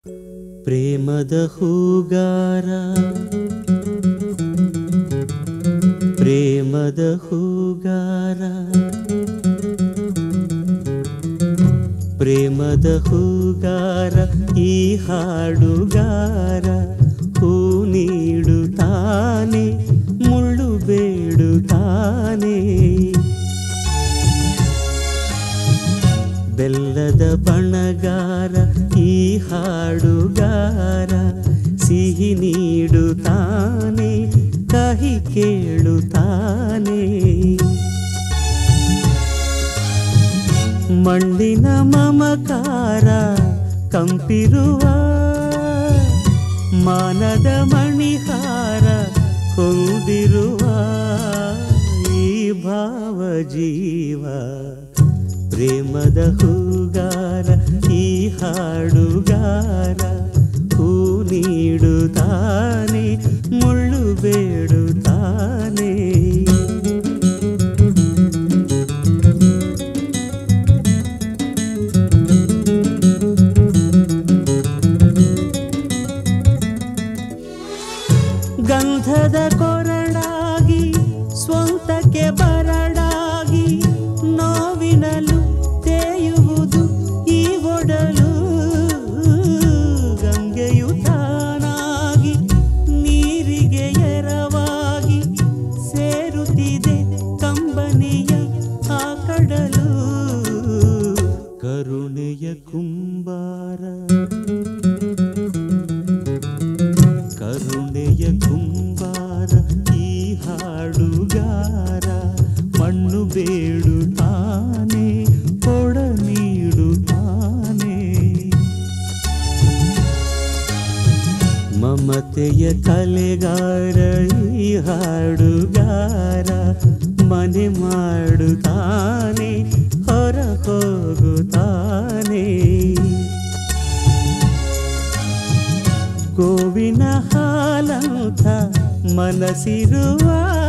ಪ್ರೇಮದ ಹೂಗಾರ ಪ್ರೇಮದ ಹೂಗಾರ ಪ್ರೇಮದ ಹೂಗಾರ ಈ ಹಾಡುಗಾರ ಹೂ ನೀಡುತ್ತಾನೆ ಮುಳ್ಳು ಬೇಡುತ್ತಾನೆ ಬೆಲ್ಲದ ಬಣಗಾರ ಈ ಹಾಡುಗಾರ ಸಿಹಿ ನೀಡುತ್ತಾನೆ ಕಹಿ ಕೇಳುತ್ತಾನೆ ಮಣ್ಣಿನ ಮಮಕಾರ ಕಂಪಿರುವ ಮಾನದ ಮಣಿಹಾರ ಹೊಂದಿರುವ ಈ ಭಾವ ಜೀವ ಪ್ರೇಮದ ಹೂಗಾರ ಈ ಹಾಡುಗಾರ ಹೂ ನೀಡುತ್ತಾನೆ ಮುಳ್ಳು ಬೇಡುತ್ತಾನೆ ಗಂಧದ ಕೊರಡಾಗಿ ಸ್ವಂತಕ್ಕೆ ಬರಡಾಗಿ ನೋವಿನಲು ತೇಯುವುದು ಈ ಒಡಲು ಗಂಗೆಯು ತಾನಾಗಿ ನೀರಿಗೆ ಎರವಾಗಿ ಸೇರುತ್ತಿದೆ ಕಂಬನಿಯ ಆ ಕಡಲು ಕರುಣೆಯ ಕುಂಬಾರ ಕರುಣೆಯ ಕುಂಬಾರ ಈ ಹಾಡುಗಾರ ಮಣ್ಣು ಬೇಡುತ್ತಾನೆ ಕೊಡ ನೀಡುತ್ತಾನೆ ಮಮತೆಯ ಕಲೆಗಾರ ಈ ಹಾಡುಗಾರ ಮನೆ ಮಾಡುತ್ತಾನೆ ಹೊರ ಹೋಗುತ್ತಾನೆ ಗೋವಿನ ಹಾಲಂಥ ಮನಸ್ಸಿರುವ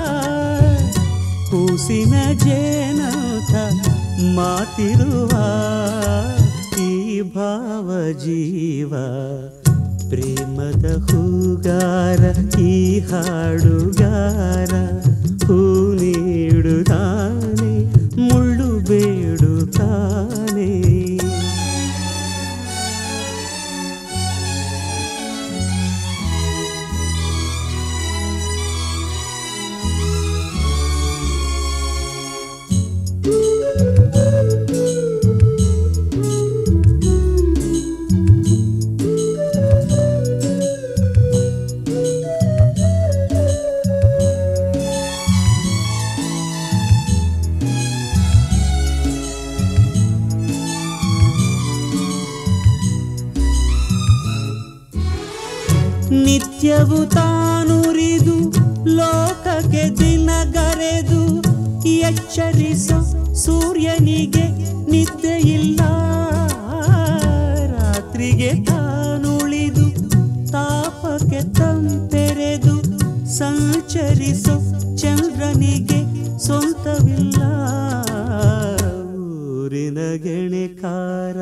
ಕೂಸಿನ ಜೇನಂಥ ಮಾತಿರುವ ಈ ಭಾವ ಜೀವ ಪ್ರೇಮದ ಹೂಗಾರ ಈ ಹಾಡುಗಾರ ಹೂ ನೀಡುತ್ತಾನೆ ಮುಳ್ಳು ಬೇಡುತ್ತಾನೆ ನಿತ್ಯವು ತಾನುರಿದು ಲೋಕಕ್ಕೆ ದಿನಗರೆದು ಎಚ್ಚರಿಸೋ ಸೂರ್ಯನಿಗೆ ನಿದ್ದೆಯಿಲ್ಲ ರಾತ್ರಿಗೆ ತಾನುಳಿದು ತಾಪಕ್ಕೆ ತಂತೆರೆದು ಸಂಚರಿಸೋ ಚಂದ್ರನಿಗೆ ಸ್ವಂತವಿಲ್ಲ ಊರಿನ ಗೆಣೆಕಾರ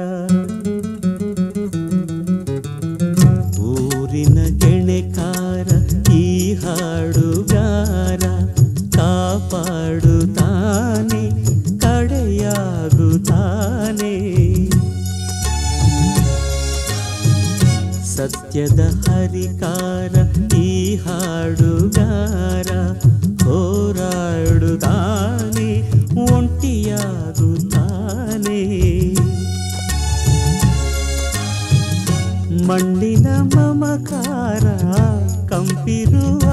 ಊರಿನ ಗೆಣೆಕಾರ ಈ ಹಾಡುಗಾರ ಕಾಪಾಡುತ್ತಾನೆ ಕಡೆಯಾಗುತ್ತಾನೆ ಸತ್ಯದ ಹರಿಕಾರ ಈ ಹಾಡುಗಾರ ಹೋರಾಡುತ್ತಾನೆ ಒಂಟಿಯಾಗುತ್ತಾನೆ ಮಣ್ಣಿನ ಮಮಕಾರ ಕಂಪಿರುವ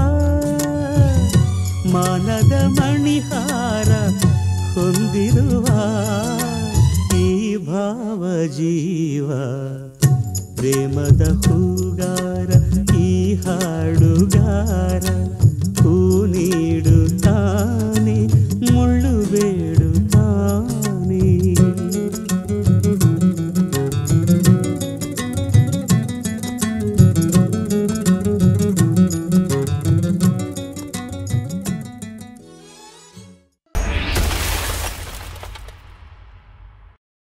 ಮಾನದ ಮಣಿಹಾರ ಹೊಂದಿರುವ ಈ ಭಾವ ಜೀವ ಪ್ರೇಮದ ಹೂಗಾರ ಈ ಹಾಡುಗಾರ